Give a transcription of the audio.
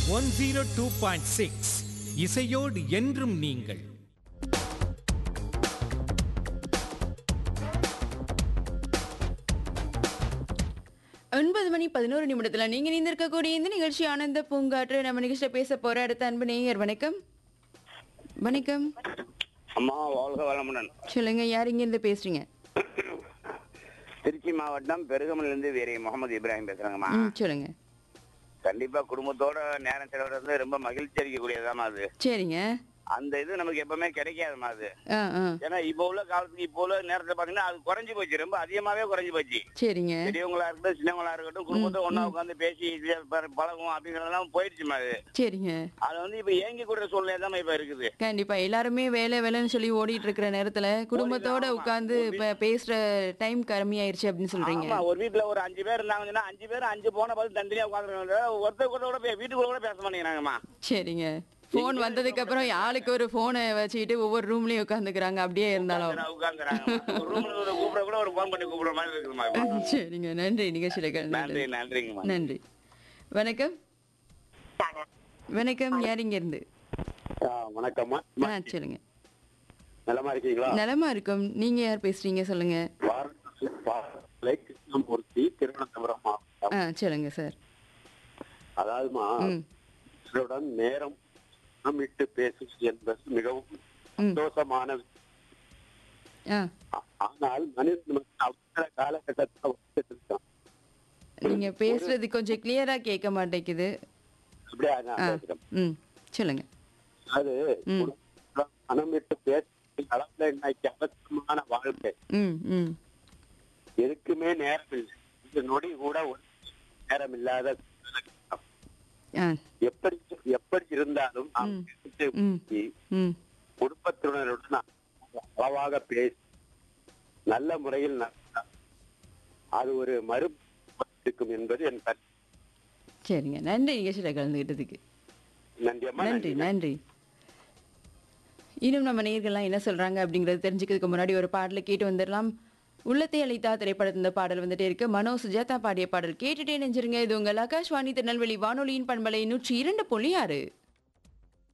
One zero two point six இசையோடு என்றும் நீங்கள் ஒன்பது மணி பதினோரு நிமிடத்துல நீங்க நீந்திருக்கக்கூடிய இந்த நிகழ்ச்சி ஆனந்த பூங்காற்று நம்ம நிகழ்ச்சியில பேச போற அடுத்த அன்பு நேயர் வணக்கம் வணக்கம் அம்மா வாழ்க வளமுடன் சொல்லுங்க யார் இங்க இருந்து பேசுறீங்க திருச்சி மாவட்டம் பெருகமலிருந்து வீரை முகமது இப்ராஹிம் பேசுறாங்கம்மா ம் சொல்லுங்க கண்டிப்பா குடும்பத்தோட நேரம் செலவிடுறது ரொம்ப மகிழ்ச்சி அளிக்கக்கூடியதாம்மா அது சரிங்க அந்த இது நமக்கு எப்பவுமே கிடைக்காதுமா அது ஆ ஆ ஏன்னா இப்போ உள்ள காலத்துக்கு இப்போ உள்ள நேரத்துல பாத்தீங்கன்னா அது குறைஞ்சு போச்சு ரொம்ப அதிகமாவே குறைஞ்சு போச்சு சரிங்க பெரியவங்களா இருக்கட்டும் சின்னவங்களா இருக்கட்டும் குடும்பத்தை ஒண்ணா உட்காந்து பேசி இது ப- பழகும் அப்படிங்கறதெல்லாம் போயிடுச்சுமா அது சரிங்க அது வந்து இப்ப ஏங்கி கூடுற சூழ்நிலை தான் இப்ப இருக்குது கண்டிப்பா எல்லாருமே வேலை வேலைன்னு சொல்லி ஓடிட்டு இருக்கிற நேரத்துல குடும்பத்தோட ஆமா. உட்கார்ந்து இப்ப பேசுற டைம் கம்மியாயிருச்சு அப்படின்னு சொல்றீங்க ஆமா ஒரு வீட்டுல ஒரு அஞ்சு பேர் இருந்தாங்கன்னா அஞ்சு பேர் அஞ்சு போன பார்த்து தனித்தனியா உட்காந்துருக்காங்க ஒருத்தர் கூட கூட பே- வீட்டுக்குள்ள கூட பேச மாட்டேங்கிறாங்கம்மா சரிங்க போன் வந்ததுக்கு அப்புறம் ஆளுக்கு ஒரு போனை வச்சுக்கிட்டு ஒவ்வொரு ரூம்லயும் உட்காந்துக்கிறாங்க அப்படியே இருந்தாலும் உட்காந்துறாங்க ஒரு ரூம்ல ஒரு கூப்பிட கூட ஒரு போன் பண்ணி கூப்பிடுற மாதிரி இருக்குதுமா இப்ப. சரிங்க நன்றி நிகழ்ச்சியில நன்றி கலந்து நன்றிங்கம்மா நன்றி வணக்கம் வணக்கம் யார் இங்க இருந்து வணக்கம்மா ஆ சொல்லுங்க நலமா இருக்கீங்களா நலமா இருக்கும் நீங்க யார் பேசுறீங்க சொல்லுங்க வாரணாசி கிருஷ்ணமூர்த்தி திருவனந்தபுரம் மாவட்டம் ஆ சொல்லுங்க சார் அதாவதுமா ம் இவருடன் நேரம் விட்டு பேசுவது என்பது மிகவும் ம். சந்தோஷமான ஆ ஆ- ஆனால் மனிதன் வந்து அவசர காலகட்டத்தில் வாழ்ந்துட்டு இருக்கான் நீங்க பேசுறது கொஞ்சம் கிளியரா கேட்க மாட்டேங்குது அப்படியே நான் ஆ பேசுறேன் ம் சொல்லுங்க அது ம். மனம் விட்டு பேச அளவுல இன்னைக்கு அவசரமான வாழ்க்கை ம் ம் எதுக்குமே நேரம் இல்லை இந்த நொடி கூட ஒரு நேரம் இல்லாத காலகட்டம். ஆ எப்படி எப்படி இருந்தாலும் நாம் ம். பேசி ம். ம் குடும்பத்தினருடன் அளவாக பேசி நல்ல முறையில் நடந்தால் அது ஒரு மறு இருக்கும் என்பது என் கருத்து சரிங்க நன்றி நிகழ்ச்சியில கலந்துக்கிட்டதுக்கு நன்றி அம்மா நன்றி நன்றி இன்னும் நம்ம நேயர்கள்லாம் என்ன சொல்றாங்க அப்படிங்கறது தெரிஞ்சுக்கிறதுக்கு முன்னாடி ஒரு பாடலை கேட்டு வந்துடலாம் உள்ளத்தை அளித்தா திரைப்படத்தின் இந்த பாடல் வந்துட்டே இருக்கு மனோ சுஜாதா பாடிய பாடல் கேட்டுட்டே நெஞ்சிருங்க இது உங்கள் ஆகாஷ்வாணி திருநெல்வேலி வானொலியின் பண்பலை நூற்றி இரண்டு புள்ளி ஆறு